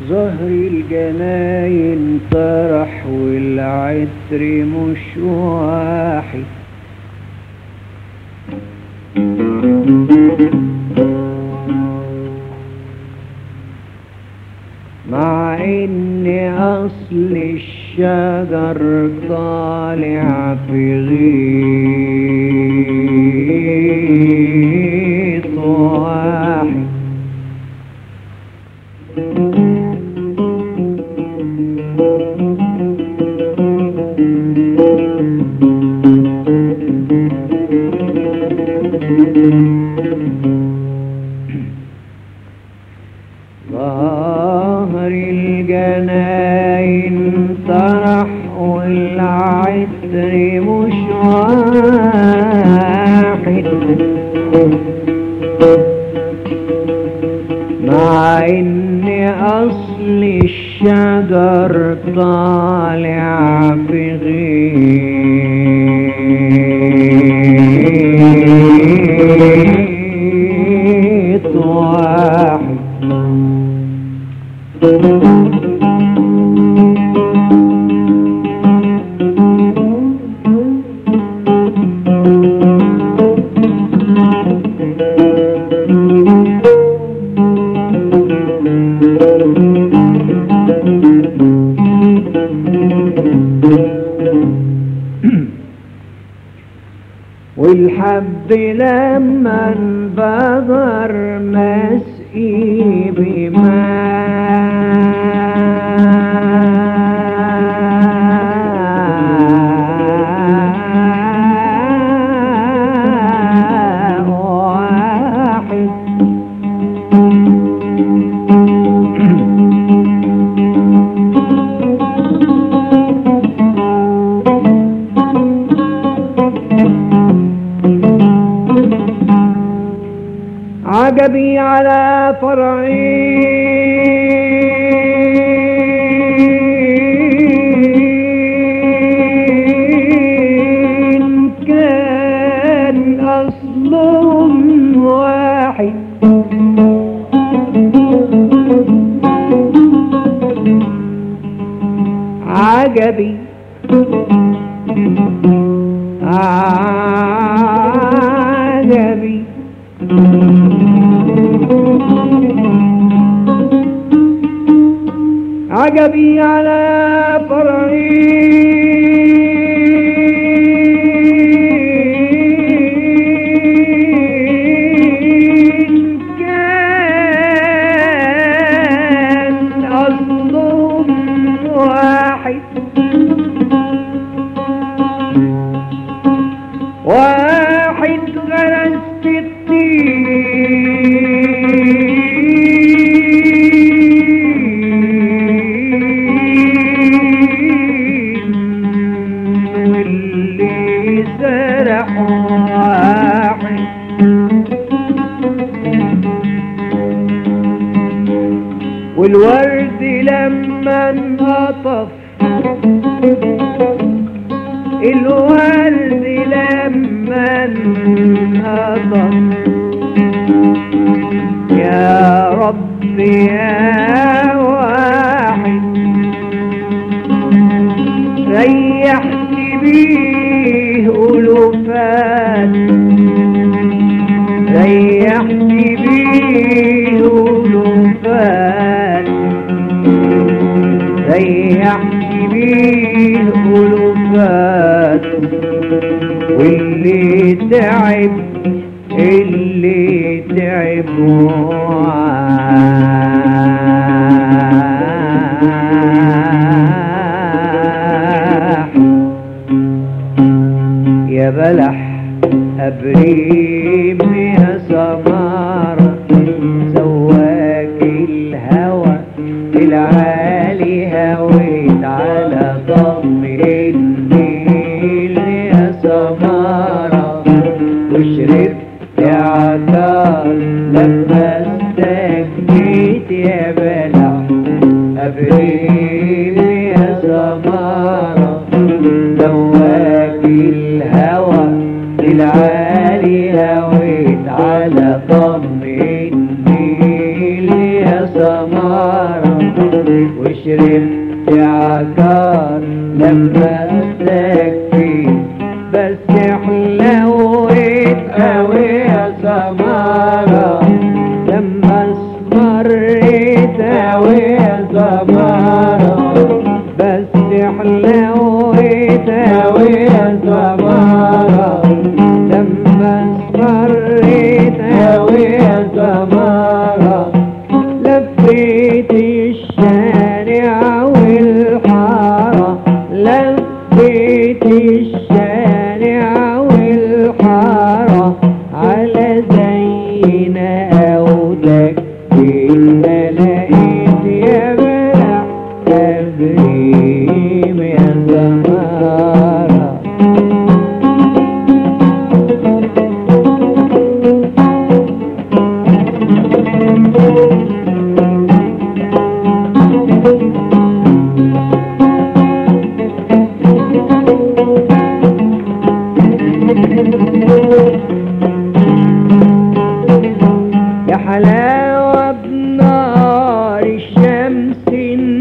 زهر الجناين طرح والعطر مش واحد مع ان اصل الشجر طالع في غيط واحد ظهر الجناين طرح والعطر مش واحد مع ان اصل الشجر طالع في غيط واحد والحب لما انبذر مسقي بماء واحد عجبي على فرعين كان أصلهم واحد عجبي عجبي عجبي على فرعين كان أصلهم واحد واحد غرس في الطين واللي سرح واحد والورد لما انقطف الورد لما انهضم يا رب يا واحد ريحت بيه ألوفات ريحت بيه ألوفات ريحت بيه ألوفات واللي تعب اللي تعب وعاح يا بلح أبريم يا سمارة زواك الهوى العالي هويت على ضم النيل يا سمارة وشربت عطار لما استجيت يا بلح أبريم يا سمارة زواك الهوى العالي هويت على ضم النيل يا سمارة وشربت عكار لما تكفي بس حلوت قوي يا سمارة لما اسمريت قوي يا سمارة بس حلوت قوي يا سمارة لما اسمريت قوي يا سمارة لفيت الشارع والحارة لفيت الشارع والحارة على زينا أودك إلا لقيت يا بلع تبريم يا زمارة يا حلال